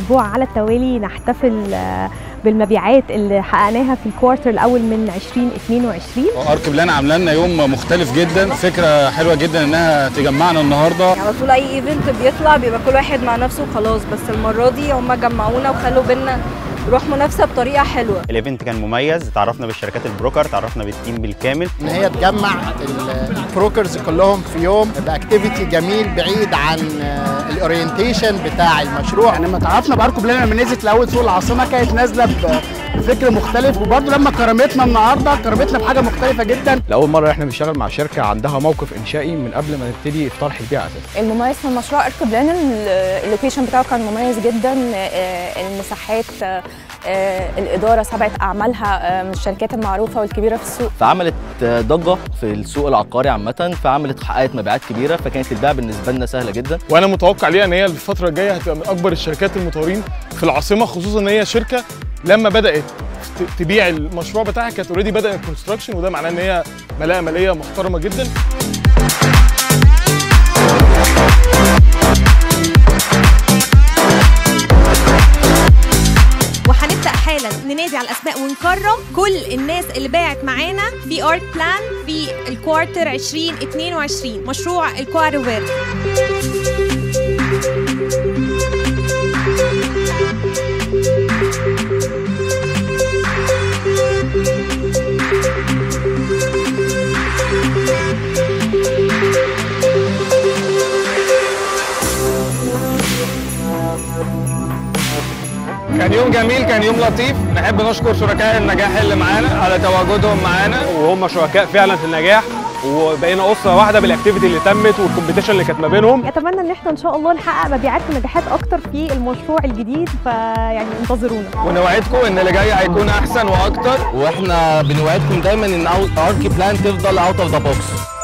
اسبوع على التوالي نحتفل آه، بالمبيعات اللي حققناها في الكوارتر الاول من 2022 ارك بلان عامله لنا يوم مختلف جدا فكره حلوه جدا انها تجمعنا النهارده على طول اي ايفنت بيطلع بيبقى كل واحد مع نفسه وخلاص بس المره دي هم جمعونا وخلوا بينا روح منافسه بطريقه حلوه الايفنت كان مميز تعرفنا بالشركات البروكر تعرفنا بالتيم بالكامل ان هي تجمع البروكرز كلهم في يوم باكتيفيتي جميل بعيد عن الاورينتيشن بتاع المشروع يعني لما تعرفنا باركو بلان لما نزلت لاول سوق العاصمه كانت نازله ب- بفكر مختلف وبرضه لما كرمتنا النهارده كرمتنا بحاجه مختلفه جدا لاول مره احنا بنشتغل مع شركه عندها موقف انشائي من قبل ما نبتدي في طرح البيع اساسا المميز في المشروع ارك بلان ال- اللوكيشن بتاعه كان مميز جدا آه، المساحات آه، آه، الاداره سبقت اعمالها آه، من الشركات المعروفه والكبيره في السوق فعملت ضجه في السوق العقاري عامه فعملت حققت مبيعات كبيره فكانت البيع بالنسبه لنا سهله جدا وانا متوقع ليها ان هي الفتره الجايه هتبقى من اكبر الشركات المطورين في العاصمه خصوصا ان هي شركه لما بدات ت- تبيع المشروع بتاعها كانت اوريدي بدات الكونستراكشن وده معناه ان هي ملاءه ماليه محترمه جدا وهنبدا حالا ننادي على الاسماء ونكرم كل الناس اللي باعت معانا في ارك بلان في الكوارتر 2022 مشروع الكوارتر كان يوم جميل كان يوم لطيف نحب نشكر شركاء النجاح اللي معانا على تواجدهم معانا وهم شركاء فعلا في النجاح وبقينا اسره واحده بالاكتيفيتي اللي تمت والكومبيتيشن اللي كانت ما بينهم اتمنى ان احنا ان شاء الله نحقق مبيعات ونجاحات اكتر في المشروع الجديد فيعني انتظرونا ونوعدكم ان اللي جاي هيكون احسن واكتر واحنا بنوعدكم دايما ان ارك بلان تفضل اوت اوف ذا بوكس